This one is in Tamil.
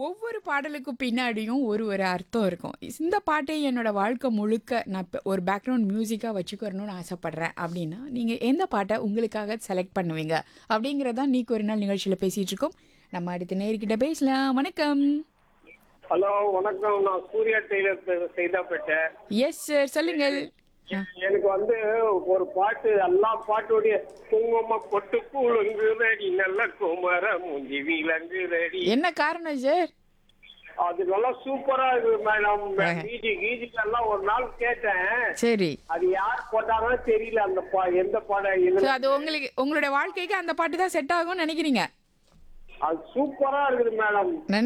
ஒவ்வொரு பாடலுக்கும் பின்னாடியும் ஒரு ஒரு அர்த்தம் இருக்கும் இந்த பாட்டை என்னோட வாழ்க்கை முழுக்க நான் இப்ப ஒரு பேக்ரவுண்ட் மியூசிக்காக வச்சுக்கிறணும்னு ஆசைப்படுறேன் அப்படின்னா நீங்கள் எந்த பாட்டை உங்களுக்காக செலக்ட் பண்ணுவீங்க அப்படிங்கிறதான் நீக்கு ஒரு நாள் நிகழ்ச்சியில் பேசிகிட்டு இருக்கோம் நம்ம அடுத்த நேர்கிட்ட பேசலாம் வணக்கம் ஹலோ வணக்கம் நான் சூர்யா டெய்லர் பே- செய்தாப்பேட்டேன் எஸ் சார் சொல்லுங்கள் எனக்கு வந்து ஒரு பாட்டு எல்லா பாட்டுடைய குங்கும பொட்டு கூழுங்குதடி நல்ல குமர மூஞ்சி விலங்குதடி என்ன காரணம் சார் அது நல்லா சூப்பரா இருக்குது மேடம் கீஜி கீஜிக்கு எல்லாம் ஒரு நாள் கேட்டேன் சரி அது யார் போட்டாங்கன்னு தெரியல அந்த பா எந்த பாடம் ஸோ இது அது உங்களுக்கு உங்களுடைய வாழ்க்கைக்கு அந்த பாட்டு தான் செட் ஆகும்னு நினைக்கிறீங்க அது சூப்பரா இருக்குது மேடம் நன்றி